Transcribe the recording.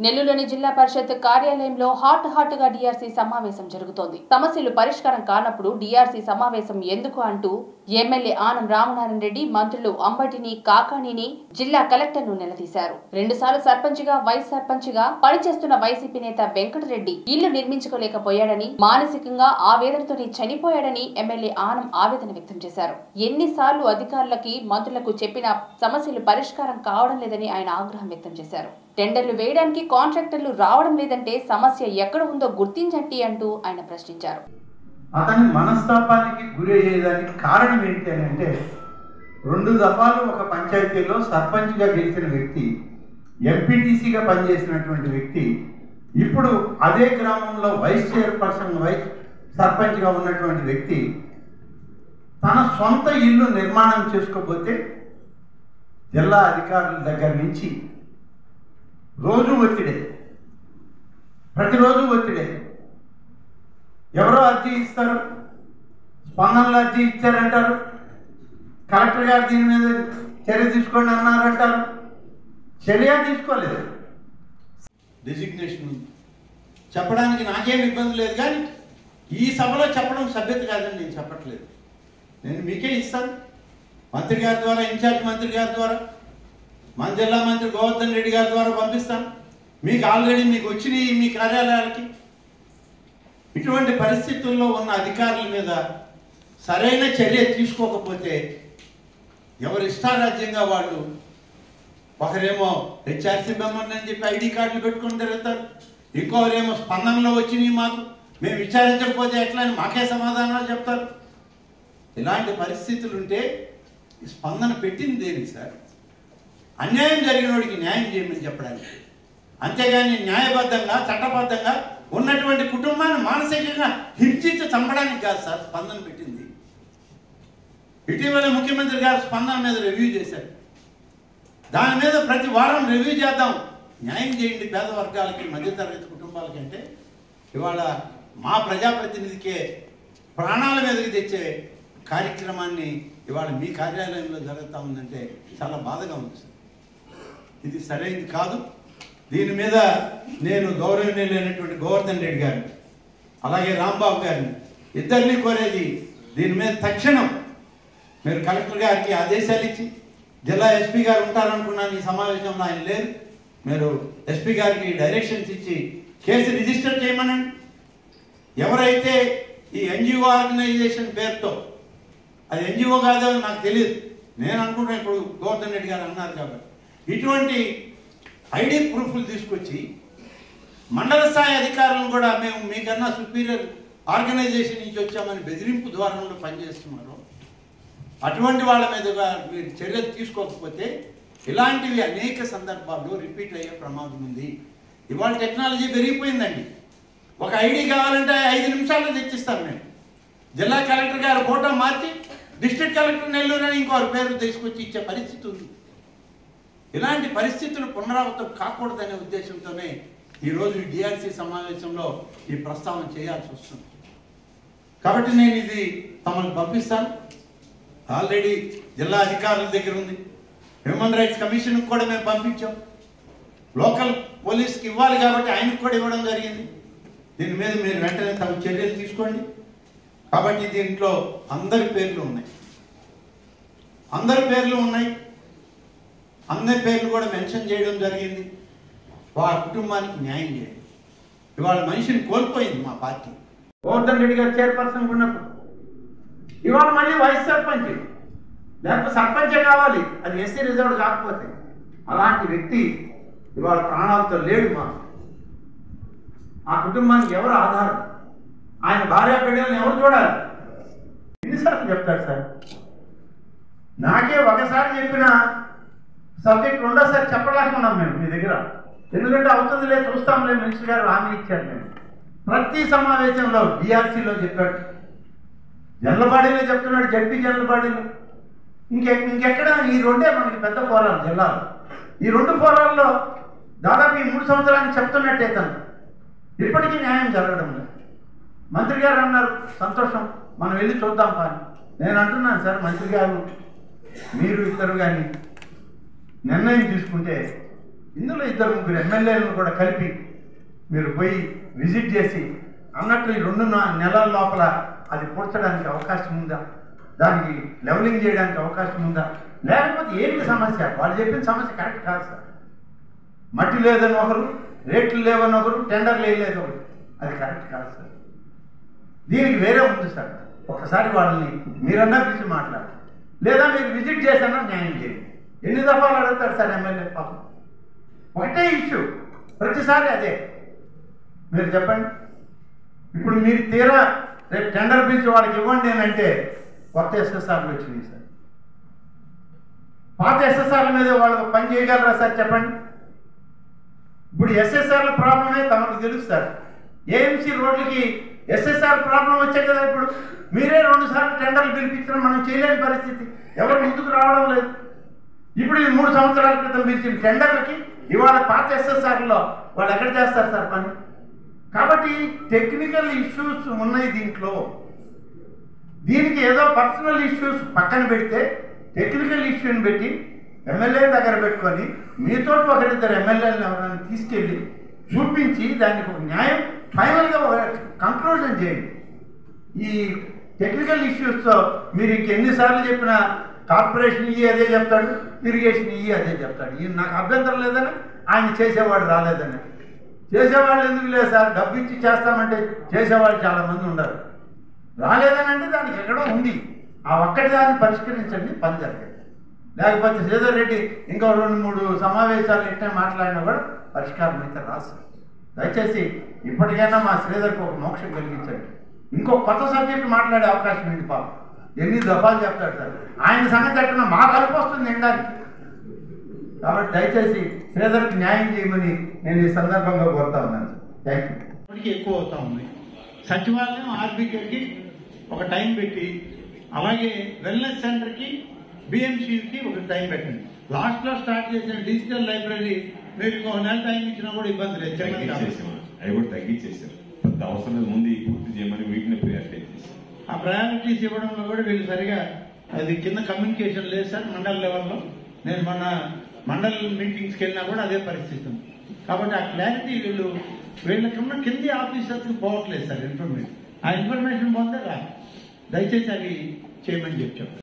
నెల్లూరులోని జిల్లా పరిషత్ కార్యాలయంలో హాట్ హాట్ గా డిఆర్సీ సమావేశం జరుగుతోంది సమస్యలు పరిష్కారం కానప్పుడు డిఆర్సీ సమావేశం ఎందుకు అంటూ ఎమ్మెల్యే ఆనం రామనారాయణ రెడ్డి మంత్రులు అంబటిని కాకాణిని జిల్లా కలెక్టర్ ను నిలదీశారు రెండుసార్లు సర్పంచ్ గా వైస్ సర్పంచ్ గా పనిచేస్తున్న వైసీపీ నేత వెంకటరెడ్డి ఇల్లు నిర్మించుకోలేకపోయాడని మానసికంగా ఆవేదనతోనే చనిపోయాడని ఎమ్మెల్యే ఆనం ఆవేదన వ్యక్తం చేశారు ఎన్నిసార్లు అధికారులకి మంత్రులకు చెప్పిన సమస్యలు పరిష్కారం కావడం లేదని ఆయన ఆగ్రహం వ్యక్తం చేశారు టెండర్లు వేయడానికి కాంట్రాక్టర్లు రావడం లేదంటే సమస్య ఎక్కడ ఉందో గుర్తించండి అంటూ ఆయన ప్రశ్నించారు అతని మనస్తాపానికి గురి అయ్యేదానికి కారణం ఏంటి అని అంటే రెండు దఫాలు ఒక పంచాయతీలో సర్పంచ్గా గెలిచిన వ్యక్తి ఎంపీటీసీగా పనిచేసినటువంటి వ్యక్తి ఇప్పుడు అదే గ్రామంలో వైస్ చైర్పర్సన్ వైస్ సర్పంచ్గా ఉన్నటువంటి వ్యక్తి తన సొంత ఇల్లు నిర్మాణం చేసుకోకపోతే జిల్లా అధికారుల దగ్గర నుంచి రోజు ఒత్తిడే ప్రతిరోజు ఒత్తిడే ఎవరో అర్జీ ఇస్తారు స్పందనలో అర్జీ ఇచ్చారంటారు కలెక్టర్ గారు దీని మీద చర్య తీసుకోండి అన్నారంటారు చర్య తీసుకోలేదు డెసిగ్నేషన్ ఉంది చెప్పడానికి నాకేం ఇబ్బంది లేదు కానీ ఈ సభలో చెప్పడం సభ్యత కాదని నేను చెప్పట్లేదు నేను మీకే ఇస్తాను మంత్రి గారి ద్వారా ఇన్ఛార్జ్ మంత్రి గారి ద్వారా మన జిల్లా మంత్రి గోవర్ధన్ రెడ్డి గారి ద్వారా పంపిస్తాను మీకు ఆల్రెడీ మీకు వచ్చినాయి మీ కార్యాలయాలకి ఇటువంటి పరిస్థితుల్లో ఉన్న అధికారుల మీద సరైన చర్య తీసుకోకపోతే ఎవరు ఇష్టారాజ్యంగా వాళ్ళు ఒకరేమో హెచ్ఆర్సీ మెంబర్ అని చెప్పి ఐడి కార్డులు పెట్టుకుని తిరుగుతారు ఇంకొకరేమో స్పందనలో వచ్చినాయి మాకు మేము విచారించకపోతే ఎట్లా అని మాకే సమాధానాలు చెప్తారు ఇలాంటి పరిస్థితులు ఉంటే ఈ స్పందన పెట్టింది దేనికి సార్ అన్యాయం జరిగిన వాడికి న్యాయం చేయమని చెప్పడానికి అంతేగాని న్యాయబద్ధంగా చట్టబద్ధంగా ఉన్నటువంటి కుటుంబాన్ని మానసికంగా హింసించి చంపడానికి కాదు సార్ స్పందన పెట్టింది ఇటీవల ముఖ్యమంత్రి గారు స్పందన మీద రివ్యూ చేశారు దాని మీద ప్రతి వారం రివ్యూ చేద్దాం న్యాయం చేయండి పేద వర్గాలకి మధ్యతరగతి కుటుంబాలకి అంటే ఇవాళ మా ప్రజాప్రతినిధికే ప్రాణాల మీదకి తెచ్చే కార్యక్రమాన్ని ఇవాళ మీ కార్యాలయంలో జరుగుతూ ఉందంటే చాలా బాధగా ఉంది సార్ ఇది సరైనది కాదు దీని మీద నేను గౌరవనీయులైనటువంటి గోవర్ధన్ రెడ్డి గారిని అలాగే రాంబాబు గారిని ఇద్దరిని కోరేది దీని మీద తక్షణం మీరు కలెక్టర్ గారికి ఆదేశాలు ఇచ్చి జిల్లా ఎస్పీ గారు ఉంటారనుకున్నాను ఈ సమావేశంలో ఆయన లేరు మీరు ఎస్పీ గారికి డైరెక్షన్స్ ఇచ్చి కేసు రిజిస్టర్ చేయమనండి ఎవరైతే ఈ ఎన్జిఓ ఆర్గనైజేషన్ పేరుతో అది ఎన్జిఓ కాదో నాకు తెలియదు నేను అనుకుంటున్నా ఇప్పుడు గోవర్ధన్ రెడ్డి గారు అన్నారు కాబట్టి ఇటువంటి ఐడి ప్రూఫ్లు తీసుకొచ్చి మండల స్థాయి అధికారులను కూడా మేము మీకన్నా సుపీరియర్ ఆర్గనైజేషన్ నుంచి వచ్చామని బెదిరింపు ద్వారంలో పనిచేస్తున్నారు అటువంటి వాళ్ళ మీదుగా మీరు చర్యలు తీసుకోకపోతే ఇలాంటివి అనేక సందర్భాల్లో రిపీట్ అయ్యే ప్రమాదం ఉంది ఇవాళ టెక్నాలజీ పెరిగిపోయిందండి ఒక ఐడి కావాలంటే ఐదు నిమిషాల్లో తెచ్చిస్తాను నేను జిల్లా కలెక్టర్ గారు ఫోటో మార్చి డిస్ట్రిక్ట్ కలెక్టర్ నెల్లూరు అని ఇంకొక పేరు తీసుకొచ్చి ఇచ్చే పరిస్థితి ఉంది ఇలాంటి పరిస్థితులు పునరావృతం కాకూడదనే ఉద్దేశంతోనే ఈరోజు ఈ డిఆర్సీ సమావేశంలో ఈ ప్రస్తావన చేయాల్సి వస్తుంది కాబట్టి నేను ఇది తమను పంపిస్తాను ఆల్రెడీ జిల్లా అధికారుల దగ్గర ఉంది హ్యూమన్ రైట్స్ కమిషన్కి కూడా మేము పంపించాం లోకల్ పోలీస్కి ఇవ్వాలి కాబట్టి ఆయనకు కూడా ఇవ్వడం జరిగింది దీని మీద మీరు వెంటనే తమ చర్యలు తీసుకోండి కాబట్టి దీంట్లో అందరి పేర్లు ఉన్నాయి అందరి పేర్లు ఉన్నాయి అందరి పేర్లు కూడా మెన్షన్ చేయడం జరిగింది వాళ్ళ కుటుంబానికి న్యాయం చేయండి ఇవాళ మనిషిని కోల్పోయింది మా పార్టీ గోవర్ధన్ రెడ్డి గారు చైర్పర్సన్ ఉన్నప్పుడు ఇవాళ మళ్ళీ వైస్ సర్పంచ్ లేకపోతే సర్పంచే కావాలి అది ఎస్సీ రిజర్వ్ కాకపోతే అలాంటి వ్యక్తి ఇవాళ ప్రాణాలతో లేడు మా ఆ కుటుంబానికి ఎవరు ఆధారం ఆయన భార్య బిడ్డలను ఎవరు చూడాలి ఎన్నిసార్లు చెప్తాడు సార్ నాకే ఒకసారి చెప్పిన సబ్జెక్ట్ రెండోసారి చెప్పలేకున్నాం మేము మీ దగ్గర ఎందుకంటే అవుతుందిలే చూస్తాంలే మినిస్టర్ గారు హామీ ఇచ్చారు మేము ప్రతి సమావేశంలో బీఆర్సీలో చెప్పాడు జల్లబాడీలో చెప్తున్నాడు జడ్పీ జల్లబాడీలో ఇంకె ఇంకెక్కడ ఈ రెండే మనకి పెద్ద ఫోరాలు జిల్లాలో ఈ రెండు ఫోరాల్లో దాదాపు ఈ మూడు సంవత్సరానికి చెప్తున్నట్టే తను ఇప్పటికీ న్యాయం జరగడం లేదు మంత్రి గారు అన్నారు సంతోషం మనం వెళ్ళి చూద్దాం కానీ నేను అంటున్నాను సార్ మంత్రి గారు మీరు ఇద్దరు కానీ నిర్ణయం తీసుకుంటే ఇందులో ఇద్దరు ముగ్గురు ఎమ్మెల్యేలను కూడా కలిపి మీరు పోయి విజిట్ చేసి అన్నట్టు ఈ రెండు నా- నెలల లోపల అది పూడ్చడానికి అవకాశం ఉందా దానికి లెవలింగ్ చేయడానికి అవకాశం ఉందా లేకపోతే ఏంటి సమస్య వాళ్ళు చెప్పిన సమస్య కరెక్ట్ కాదు సార్ మట్టి లేదని ఒకరు రేట్లు లేవని ఒకరు టెండర్లు వేయలేదు ఒకరు అది కరెక్ట్ కాదు సార్ దీనికి వేరే ఉంది సార్ ఒకసారి వాళ్ళని మీరన్నా పిలిచి మాట్లాడాలి లేదా మీరు విజిట్ చేసన్నా న్యాయం చేయండి ఎన్ని దఫాలు అడుగుతారు సార్ ఎమ్మెల్యే పాపం ఒకటే ఇష్యూ ప్రతిసారి అదే మీరు చెప్పండి ఇప్పుడు మీరు తీరా రేపు టెండర్ పిలిచి వాళ్ళకి ఇవ్వండి అని అంటే కొత్త ఎస్ఎస్ఆర్లు వచ్చినాయి సార్ పాత ఎస్ఎస్ఆర్ల మీద వాళ్ళు పని చేయగలరా సార్ చెప్పండి ఇప్పుడు ఎస్ఎస్ఆర్ల ప్రాబ్లమే తమకు తెలుసు సార్ ఏఎంసీ రోడ్లకి ఎస్ఎస్ఆర్ ప్రాబ్లం వచ్చాయి కదా ఇప్పుడు మీరే రెండు సార్లు టెండర్లు పిలిపించిన మనం చేయలేని పరిస్థితి ఎవరు ముందుకు రావడం లేదు ఇప్పుడు ఈ మూడు సంవత్సరాల క్రితం పిలిచిన టెండర్లకి ఇవాళ పాత ఎస్ఎస్ఆర్లో వాళ్ళు ఎక్కడ చేస్తారు సార్ పని కాబట్టి టెక్నికల్ ఇష్యూస్ ఉన్నాయి దీంట్లో దీనికి ఏదో పర్సనల్ ఇష్యూస్ పక్కన పెడితే టెక్నికల్ ఇష్యూని పెట్టి ఎమ్మెల్యే దగ్గర పెట్టుకొని మీతో ఒకరిద్దరు ఎమ్మెల్యేలను ఎవరైనా తీసుకెళ్ళి చూపించి దానికి ఒక న్యాయం ఫైనల్గా ఒక కంక్లూజన్ చేయండి ఈ టెక్నికల్ ఇష్యూస్తో మీరు ఇంకెన్నిసార్లు చెప్పినా కార్పొరేషన్ ఇయ్యి అదే చెప్తాడు ఇరిగేషన్ ఇయ్యి అదే చెప్తాడు ఈయన నాకు అభ్యంతరం లేదని ఆయన చేసేవాడు రాలేదని చేసేవాళ్ళు ఎందుకు లేదు సార్ డబ్బు ఇచ్చి చేస్తామంటే చేసేవాళ్ళు చాలామంది ఉండరు రాలేదని అంటే దానికి ఎక్కడో ఉంది ఆ ఒక్కటి దాన్ని పరిష్కరించండి పని జరగదు లేకపోతే శ్రీధర్ రెడ్డి ఇంకో రెండు మూడు సమావేశాలు ఇట్టే మాట్లాడినా కూడా పరిష్కారం అయితే రాదు సార్. దయచేసి ఇప్పటికైనా మా శ్రీధర్కి ఒక మోక్షం కలిగించండి ఇంకో కొత్త సబ్జెక్ట్ మాట్లాడే అవకాశం ఉంది పాపం ఎన్ని దఫాలు చెప్తాడు సార్ ఆయన సంగతి ఎక్కడ మా కలుపు వస్తుంది ఎండానికి కాబట్టి దయచేసి శ్రీధర్కి న్యాయం చేయమని నేను ఈ సందర్భంగా కోరుతా ఉన్నాను థ్యాంక్ యూ ఇప్పటికీ ఎక్కువ అవుతా ఉంది సచివాలయం ఆర్బీకేకి ఒక టైం పెట్టి అలాగే వెల్నెస్ సెంటర్కి బిఎంసీకి ఒక టైం పెట్టండి లాస్ట్లో స్టార్ట్ చేసిన డిజిటల్ లైబ్రరీ మీరు ఇంకో నెల టైం ఇచ్చినా కూడా ఇబ్బంది లేదు చిన్నది కాబట్టి. తగ్గించేసాం అవి కూడా తగ్గించేసారు పెద్ద అవసరం లేదు ముందు ఈ పూర్తి చేయమని వీటిని ప్రియారిటైజ్ చేశారు ఆ ప్రయారిటీస్ ఇవ్వడంలో కూడా వీళ్ళు సరిగా అది కింద కమ్యూనికేషన్ లేదు సార్ మండల లెవెల్లో నేను మొన్న మండల్ మీటింగ్స్కి వెళ్ళినా కూడా అదే పరిస్థితి ఉంది కాబట్టి ఆ క్లారిటీ వీళ్ళు వీళ్ళకున్న కింది ఆఫీసర్స్కి పోవట్లేదు సార్ ఇన్ఫర్మేషన్ ఆ ఇన్ఫర్మేషన్ పొందే రా దయచేసి అవి చేయమని చెప్పి చెప్పండి